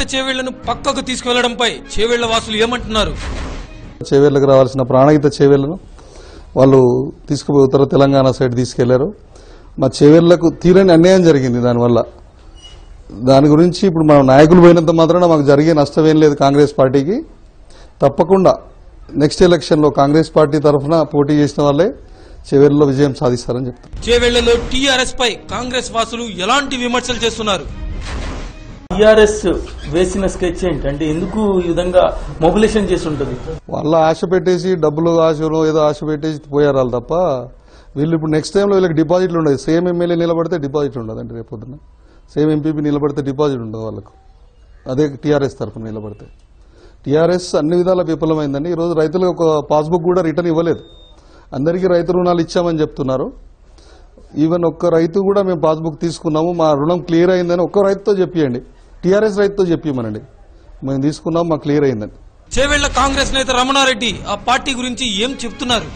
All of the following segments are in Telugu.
చేవేళ్లను పక్కకు తీసుకువెళ్లడంపై చేవేళ్ల వాసులు ఏమంటున్నారు చేవేళ్ళకు రావాల్సిన ప్రాణహిత చేవేళ్లను వాళ్ళు తీసుకుపోయి ఉత్తర తెలంగాణ సైడ్ తీసుకెళ్లారు మా చేవేళ్లకు తీరని అన్యాయం జరిగింది దానివల్ల దాని గురించి ఇప్పుడు మన నాయకులు పోయినంత మాత్రాన మాకు జరిగే నష్టం ఏం లేదు కాంగ్రెస్ పార్టీకి తప్పకుండా నెక్స్ట్ ఎలక్షన్లో కాంగ్రెస్ పార్టీ తరఫున పోటీ చేసిన వాళ్ళే చేవేళ్ళలో విజయం సాధిస్తారని చెప్తారు చేవేళ్లలో టీఆర్ఎస్ పై కాంగ్రెస్ వాసులు ఎలాంటి విమర్శలు చేస్తున్నారు టీఆర్ఎస్ వేసిన స్కెచ్ ఏంటి అంటే ఎందుకు ఈ విధంగా మొబిలేషన్ చేసి ఉంటుంది వాళ్ళ ఆశ పెట్టేసి డబ్బులు ఆశలో ఏదో ఆశ పెట్టేసి పోయారు వాళ్ళు తప్ప వీళ్ళు ఇప్పుడు నెక్స్ట్ టైంలో వీళ్ళకి డిపాజిట్లు ఉండదు సేమ్ ఎమ్మెల్యే నిలబడితే డిపాజిట్ ఉండదు అంటే రేపు పొద్దున్న సేమ్ ఎంపీపీ నిలబడితే డిపాజిట్ ఉండదు వాళ్ళకు అదే టీఆర్ఎస్ తరఫున నిలబడితే టీఆర్ఎస్ అన్ని విధాల విఫలమైందండి ఈరోజు రైతులకు ఒక పాస్బుక్ కూడా రిటర్న్ ఇవ్వలేదు అందరికీ రైతు రుణాలు ఇచ్చామని చెప్తున్నారు ఈవెన్ ఒక్క రైతు కూడా మేము పాస్బుక్ తీసుకున్నాము మా రుణం క్లియర్ అయిందని ఒక్క రైతుతో చెప్పియండి టీఆర్ఎస్ రైతుతో చెప్పిమనండి మేము తీసుకున్నాం మాకు క్లియర్ అయిందని చేవేళ్ల కాంగ్రెస్ నేత రమణారెడ్డి ఆ పార్టీ గురించి ఏం చెప్తున్నారు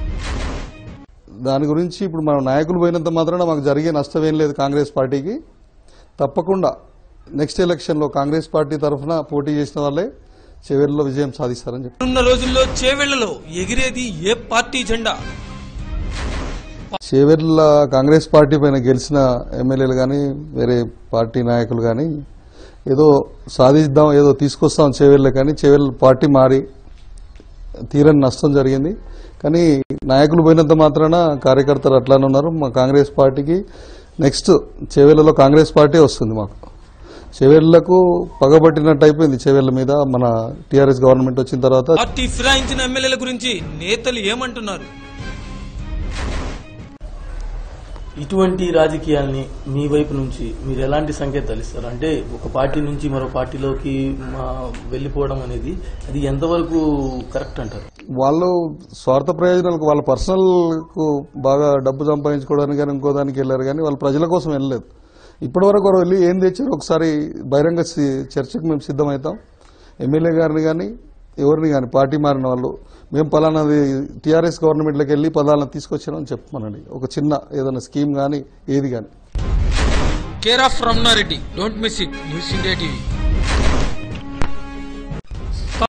దాని గురించి ఇప్పుడు మన నాయకులు పోయినంత మాత్రాన మాకు జరిగే నష్టం ఏం లేదు కాంగ్రెస్ పార్టీకి తప్పకుండా నెక్స్ట్ ఎలక్షన్లో కాంగ్రెస్ పార్టీ తరఫున పోటీ చేసిన వాళ్ళే చివరిలో విజయం సాధిస్తారని చెప్తారు ఉన్న రోజుల్లో చేవేళ్లలో ఎగిరేది ఏ పార్టీ జెండా చేవెర్ల కాంగ్రెస్ పార్టీ పైన గెలిచిన ఎమ్మెల్యేలు కానీ వేరే పార్టీ నాయకులు కానీ ఏదో సాధిద్దాం ఏదో తీసుకొస్తాం చేవెళ్ళ కానీ చేవెళ్ళ పార్టీ మారి తీరని నష్టం జరిగింది కానీ నాయకులు పోయినంత మాత్రాన కార్యకర్తలు అట్లానే ఉన్నారు మా కాంగ్రెస్ పార్టీకి నెక్స్ట్ చేవెళ్లలో కాంగ్రెస్ పార్టీ వస్తుంది మాకు చెవేళ్లకు పగబట్టినట్టు అయిపోయింది చెవేళ్ల మీద మన టీఆర్ఎస్ గవర్నమెంట్ వచ్చిన తర్వాత పార్టీ ఫిరాయించిన ఎమ్మెల్యేల గురించి నేతలు ఏమంటున్నారు ఇటువంటి రాజకీయాల్ని మీ వైపు నుంచి మీరు ఎలాంటి సంకేతాలు ఇస్తారు అంటే ఒక పార్టీ నుంచి మరో పార్టీలోకి మా వెళ్ళిపోవడం అనేది అది ఎంతవరకు కరెక్ట్ అంటారు వాళ్ళు స్వార్థ ప్రయోజనాలకు వాళ్ళ పర్సనల్ కు బాగా డబ్బు సంపాదించుకోవడానికి కానీ ఇంకో దానికి వెళ్ళారు కానీ వాళ్ళు ప్రజల కోసం వెళ్ళలేదు ఇప్పటి వరకు వారు వెళ్ళి ఏం తెచ్చారు ఒకసారి బహిరంగ సి- చర్చకు మేము సిద్ధమవుతాం ఎమ్మెల్యే గారిని కానీ ఎవరిని కానీ పార్టీ మారిన వాళ్ళు మేము పలానాది టీఆర్ఎస్ గవర్నమెంట్లోకి వెళ్ళి పలానా తీసుకొచ్చామని చెప్పమనండి ఒక చిన్న ఏదైనా స్కీమ్ కానీ ఏది కానీ care of Ramanareddy don't miss it news India TV